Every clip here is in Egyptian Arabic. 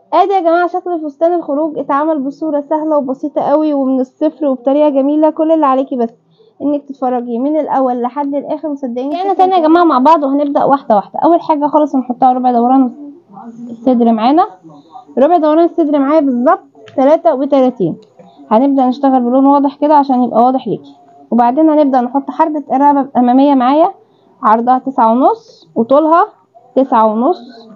ادي يا جماعه شكل فستان الخروج اتعمل بصوره سهله وبسيطه قوي ومن الصفر وبطريقه جميله كل اللي عليكي بس انك تتفرجي من الاول لحد الاخر وصدقيني احنا تاني يا جماعه مع بعض وهنبدا واحده واحده اول حاجه خالص هنحطها ربع دوران الصدر معانا ربع دوران الصدر معايا بالظبط تلاتة وتلاتين هنبدا نشتغل بلون واضح كده عشان يبقى واضح ليكي وبعدين هنبدا نحط حردة الرقبه الاماميه معايا عرضها تسعة ونص وطولها تسعة ونص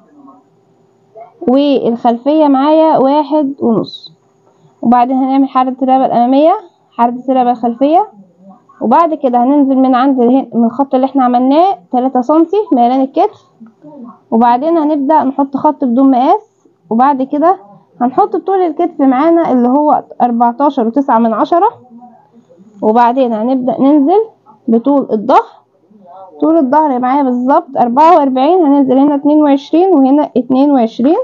والخلفية معايا واحد ونص وبعدين هنعمل حردة الرقبة الأمامية حردة الرقبة الخلفية وبعد كده هننزل من عند الهن- من الخط اللي احنا عملناه تلاتة سنتي ميلان الكتف وبعدين هنبدأ نحط خط بدون مقاس وبعد كده هنحط طول الكتف معانا اللي هو أربعتاشر وتسعة من عشرة وبعدين هنبدأ ننزل بطول الظهر طول الظهر معايا بالظبط أربعة وأربعين هننزل هنا اتنين وعشرين وهنا اتنين وعشرين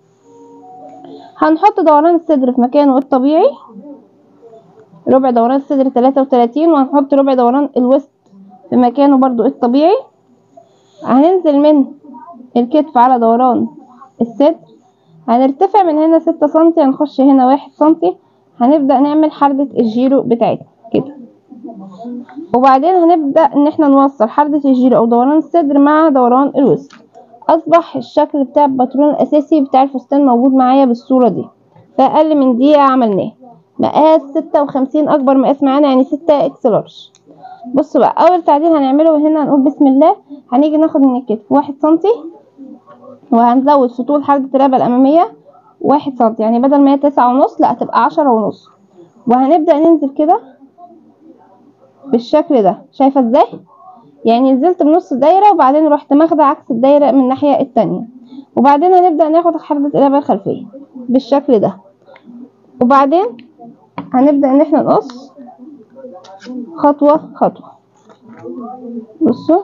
هنحط دوران الصدر في مكانه الطبيعي ربع دوران الصدر تلاتة وتلاتين وهنحط ربع دوران الوسط في مكانه برضو الطبيعي هننزل من الكتف على دوران الصدر هنرتفع من هنا ستة سنتي هنخش هنا واحد سنتي هنبدأ نعمل حردة الجيرو بتاعتنا كده وبعدين هنبدأ ان احنا نوصل حردة الجيرو او دوران الصدر مع دوران الوسط اصبح الشكل بتاع الباترون الاساسي بتاع الفستان موجود معايا بالصورة دي في اقل من دقيقة عملناه مقاس ستة وخمسين اكبر مقاس معانا يعني ستة اكس لارج بصوا بقى اول تعديل هنعمله هنا هنقول بسم الله هنيجي ناخد من الكتف واحد سنتي وهنزود في طول حردة الرقبة الامامية واحد سنتي يعني بدل ما هي تسعة ونص لا هتبقى عشرة ونص وهنبدأ ننزل كده بالشكل ده شايفة ازاي يعني نزلت بنص الدايرة وبعدين رحت ماخدة عكس الدايرة من الناحية التانية وبعدين هنبدأ ناخد حردة الرقبة الخلفية بالشكل ده وبعدين هنبدأ ان احنا نقص خطوة خطوة بصوا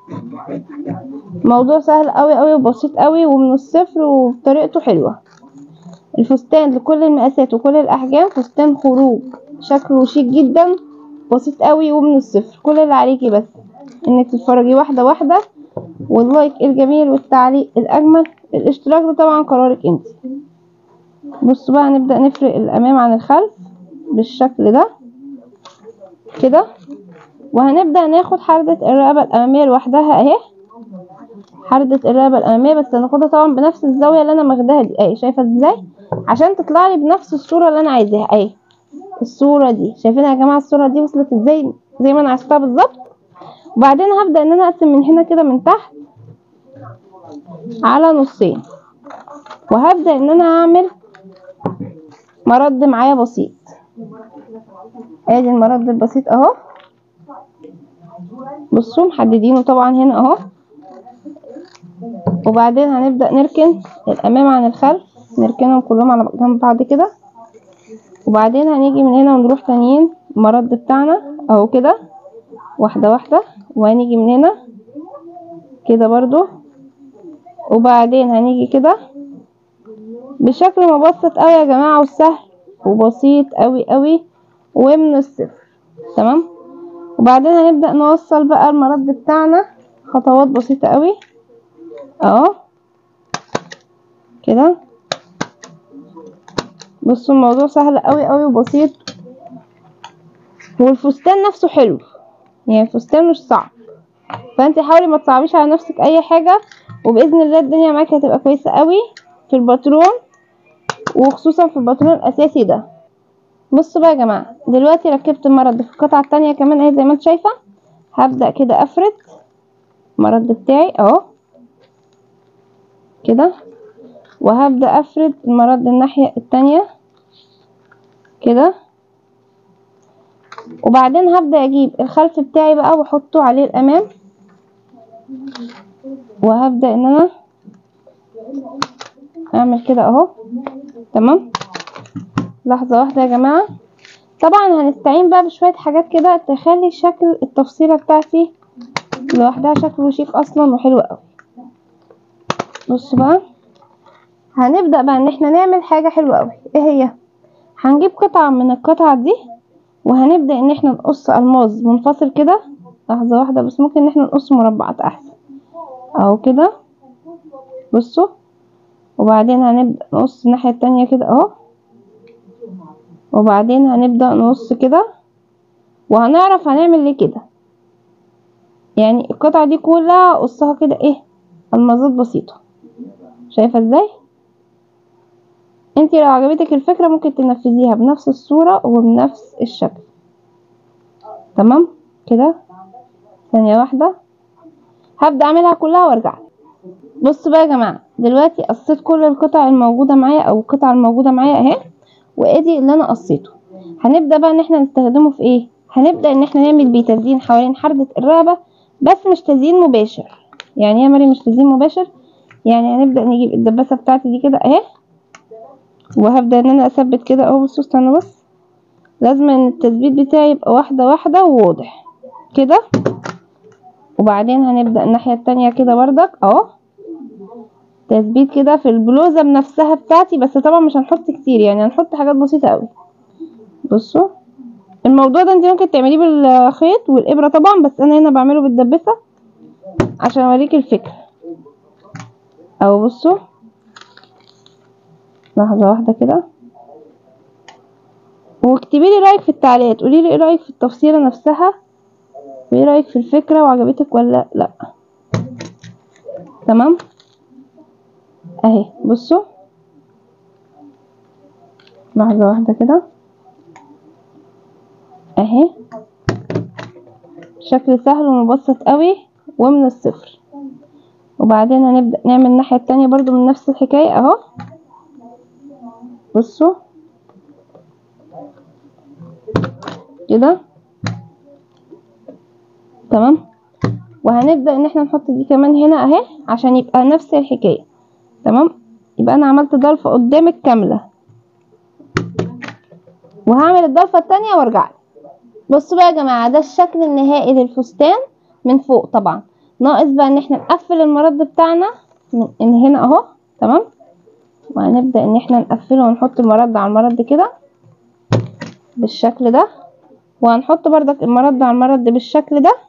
موضوع سهل قوي قوي وبسيط قوي ومن الصفر وطريقته حلوة الفستان لكل المقاسات وكل الاحجام فستان خروج شكله شيك جدا بسيط قوي ومن الصفر كل اللي عليكي بس انك تتفرجي واحده واحده واللايك الجميل والتعليق الاجمل الاشتراك ده طبعا قرارك انت بصوا بقى نبدا نفرق الامام عن الخلف بالشكل ده كده وهنبدا ناخد حردة الرقبة الامامية لوحدها اهي حردة الرقبة الامامية بس هناخدها طبعا بنفس الزاوية اللي انا ماخداها دي اهي شايفة ازاي عشان تطلع لي بنفس الصورة اللي انا عايزاها اهي الصورة دي شايفينها يا جماعة الصورة دي وصلت ازاي زي ما انا عايزتها بالظبط وبعدين هبدأ ان انا اقسم من هنا كده من تحت على نصين وهبدأ ان انا اعمل مرد معايا بسيط ادي المرد البسيط اهو بصوا محددينه طبعا هنا اهو وبعدين هنبدأ نركن الامام عن الخلف نركنهم كلهم على جنب بعض كده وبعدين هنيجي من هنا ونروح تانيين المرد بتاعنا اهو كده واحدة واحدة وهنيجي من هنا كده برضو وبعدين هنيجي كده بشكل مبسط قوي يا جماعة وسهل وبسيط قوي قوي ومن الصفر تمام وبعدين هنبدأ نوصل بقى المرد بتاعنا خطوات بسيطة قوي اهو كده بصوا الموضوع سهل قوي قوي وبسيط والفستان نفسه حلو يعني الفستان مش صعب فانت حاولي ما تصعبيش على نفسك اي حاجه وباذن الله الدنيا معاكي هتبقى كويسه قوي في الباترون وخصوصا في الباترون الاساسي ده بصوا بقى يا جماعه دلوقتي ركبت المرد في القطعه التانية كمان اهي زي ما انت شايفه هبدا كده افرد المرد بتاعي اهو كده وهبدا افرد المرد الناحيه التانية كده وبعدين هبدأ اجيب الخلف بتاعي بقى واحطه عليه الامام وهبدأ ان انا اعمل كده اهو تمام لحظة واحدة يا جماعة طبعا هنستعين بقى بشوية حاجات كده تخلي شكل التفصيلة بتاعتي لوحدها شكله شيك اصلا وحلو قوي بصوا بقى هنبدأ بقى ان احنا نعمل حاجة حلوة قوي ايه هي هنجيب قطعة من القطعة دي وهنبدأ ان احنا نقص الماظ منفصل كده لحظة واحدة بس ممكن ان احنا نقص مربعات احسن اهو كده بصوا وبعدين هنبدأ نقص الناحية التانية كده اهو وبعدين هنبدأ نقص كده وهنعرف هنعمل ليه كده يعني القطعة دي كلها قصها كده ايه المظات بسيطة شايفة ازاي انتي لو عجبتك الفكرة ممكن تنفذيها بنفس الصورة وبنفس الشكل تمام كده ثانية واحدة هبدأ اعملها كلها وارجع بصوا بقى يا جماعة دلوقتي قصيت كل القطع الموجودة معايا او القطع الموجودة معايا اهي وادي اللي انا قصيته هنبدأ بقى ان احنا نستخدمه في ايه هنبدأ ان احنا نعمل بيه تزيين حوالين حردة الرقبة بس مش تزيين مباشر يعني يا مري مش تزيين مباشر يعني هنبدأ نجيب الدباسة بتاعتي دي كده اهي وهبدأ ان انا اثبت كده اهو بصوا استنوا بس لازم ان التثبيت بتاعي يبقى واحدة واحدة وواضح كده وبعدين هنبدأ الناحية التانية كده بردك اهو تثبيت كده في البلوزة بنفسها بتاعتي بس طبعا مش هنحط كتير يعني هنحط حاجات بسيطة قوي بصوا الموضوع ده انت ممكن تعمليه بالخيط والابرة طبعا بس انا هنا بعمله بالدباسة عشان اوريك الفكرة او بصوا لحظة واحدة كده واكتبي لي رأيك في التعليقات قولي لي ايه رأيك في التفصيلة نفسها وايه رأيك في الفكرة وعجبتك ولا لا تمام اهي بصوا لحظة واحدة كده اهي شكل سهل ومبسط قوي ومن الصفر وبعدين هنبدأ نعمل الناحية التانية برضو من نفس الحكاية اهو بصوا كده تمام وهنبدأ ان احنا نحط دي كمان هنا اهي عشان يبقى نفس الحكاية تمام يبقى انا عملت ضلفة قدامك كاملة وهعمل الضلفة التانية وارجع بصوا بقى يا جماعة ده الشكل النهائي للفستان من فوق طبعا ناقص بقى ان احنا نقفل المرد بتاعنا من هنا اهو تمام وهنبدأ ان احنا نقفله ونحط المرد على المرد كده بالشكل ده وهنحط بردك المرد على المرد بالشكل ده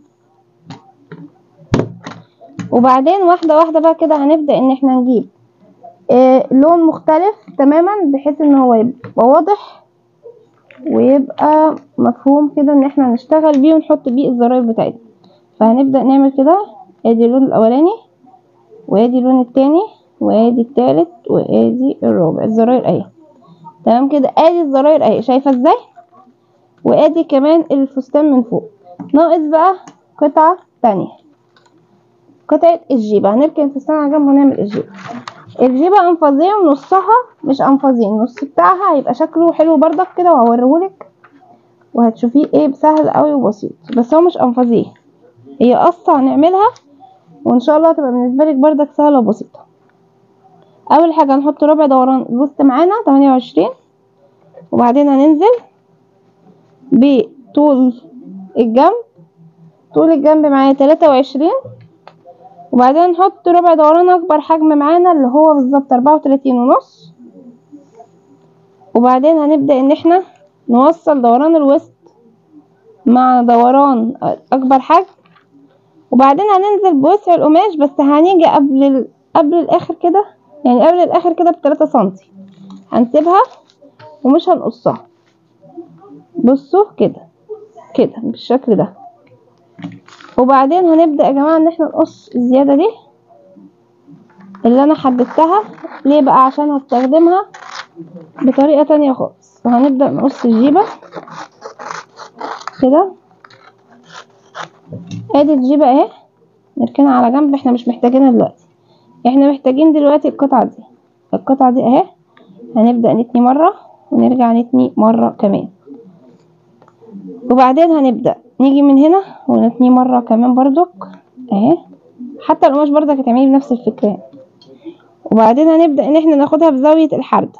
وبعدين واحدة واحدة بقى كده هنبدأ ان احنا نجيب آه لون مختلف تماما بحيث ان هو يبقى واضح ويبقى مفهوم كده ان احنا نشتغل بيه ونحط بيه الزراير بتاعتنا فهنبدأ نعمل كده ادي اللون الاولاني وادي اللون التاني وادي التالت وادي الرابع الزراير اهي تمام كده ادي الزراير اهي شايفه ازاي وادي كمان الفستان من فوق ناقص بقى قطعه تانية قطعه الجيبه هنركن الفستان على جنب ونعمل الجيبه الجيبه انفاظيه ونصها مش انفاظيه النص بتاعها هيبقى شكله حلو بردك كده وهوريهولك وهتشوفيه ايه سهل قوي وبسيط بس هو مش انفاظيه هي قصه هنعملها وان شاء الله هتبقى بالنسبه لك بردك سهله وبسيطه اول حاجه هنحط ربع دوران الوسط معانا 28 وبعدين هننزل بطول الجنب طول الجنب معايا 23 وبعدين نحط ربع دوران اكبر حجم معانا اللي هو بالظبط 34 ونص وبعدين هنبدا ان احنا نوصل دوران الوسط مع دوران اكبر حجم وبعدين هننزل بوسع القماش بس هنيجي قبل ال... قبل الاخر كده يعني قبل الاخر كده بتلاتة سنتي هنسيبها ومش هنقصها بصوا كده كده بالشكل ده وبعدين هنبدأ يا جماعة ان احنا نقص الزيادة دي اللي انا حددتها ليه بقى عشان هستخدمها بطريقة تانية خالص وهنبدأ نقص الجيبة كده ادي الجيبة اهي نركنها على جنب احنا مش محتاجينها دلوقتي احنا محتاجين دلوقتي القطعة دي القطعة دي اهي هنبدأ نتني مرة ونرجع نتني مرة كمان وبعدين هنبدأ نيجي من هنا ونتني مرة كمان برضك اهي حتى القماش برضك هتعملي بنفس الفكرة وبعدين هنبدأ ان احنا ناخدها بزاوية الحردة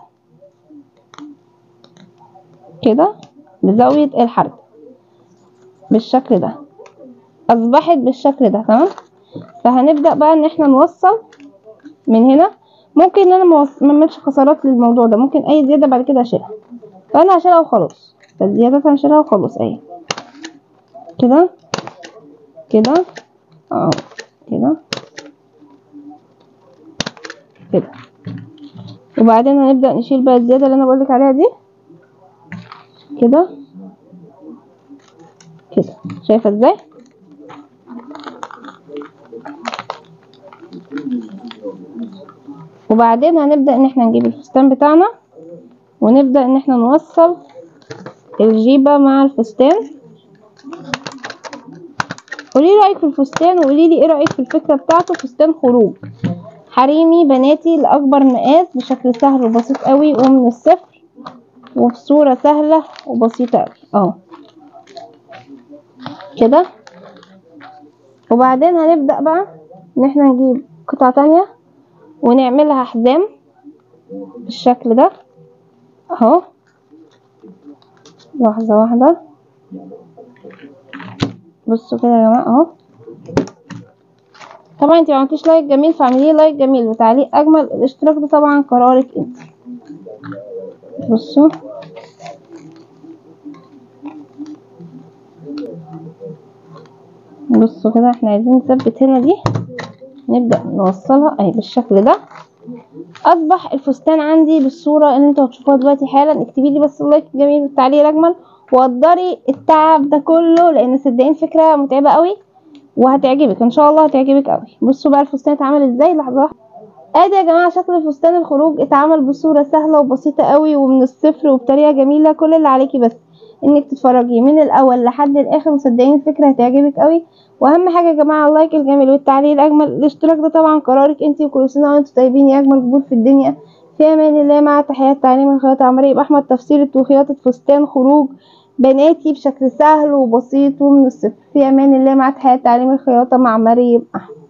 كده بزاوية الحردة بالشكل ده اصبحت بالشكل ده تمام فهنبدأ بقى ان احنا نوصل من هنا ممكن ان انا ما اعملش خسارات للموضوع ده ممكن اي زيادة بعد كده اشيلها فانا هشيلها وخلاص فالزيادات هنشيلها وخلاص اهي كده كده اه كده كده وبعدين هنبدأ نشيل بقى الزيادة اللي انا بقولك عليها دي كده كده شايفة ازاي وبعدين هنبدأ ان احنا نجيب الفستان بتاعنا ونبدأ ان احنا نوصل الجيبة مع الفستان قولي رأيك في الفستان وقولي لي ايه رأيك في الفكرة بتاعته فستان خروج حريمي بناتي لأكبر مقاس بشكل سهل وبسيط قوي ومن الصفر وفي صورة سهلة وبسيطة قوي اهو كده وبعدين هنبدأ بقى ان احنا نجيب قطعة تانية ونعملها حزام بالشكل ده اهو لحظة واحدة بصوا كده يا جماعة اهو طبعا انتي معملتيش لايك جميل فاعمليه لايك جميل وتعليق اجمل الاشتراك ده طبعا قرارك انت بصوا بصوا كده احنا عايزين نثبت هنا دي نبدأ نوصلها اهي بالشكل ده اصبح الفستان عندي بالصورة اللي انتوا هتشوفوها دلوقتي حالا اكتبي لي بس اللايك الجميل والتعليق الاجمل وقدري التعب ده كله لان صدقين فكرة متعبة قوي وهتعجبك ان شاء الله هتعجبك قوي بصوا بقى الفستان اتعمل ازاي لحظة واحدة ادي يا جماعة شكل فستان الخروج اتعمل بصورة سهلة وبسيطة قوي ومن الصفر وبطريقة جميلة كل اللي عليكي بس انك تتفرجي من الاول لحد الاخر وصدقيني الفكرة هتعجبك قوي واهم حاجه يا جماعه اللايك الجميل والتعليق الاجمل الاشتراك ده طبعا قرارك انت وكل سنه وانتم طيبين يا اجمل جبور في الدنيا في امان الله مع تحيات تعليم الخياطه عمري يبقى احمد تفسير وخياطه فستان خروج بناتي بشكل سهل وبسيط ومن الصفر في امان الله مع تحيات تعليم الخياطه مع مريم احمد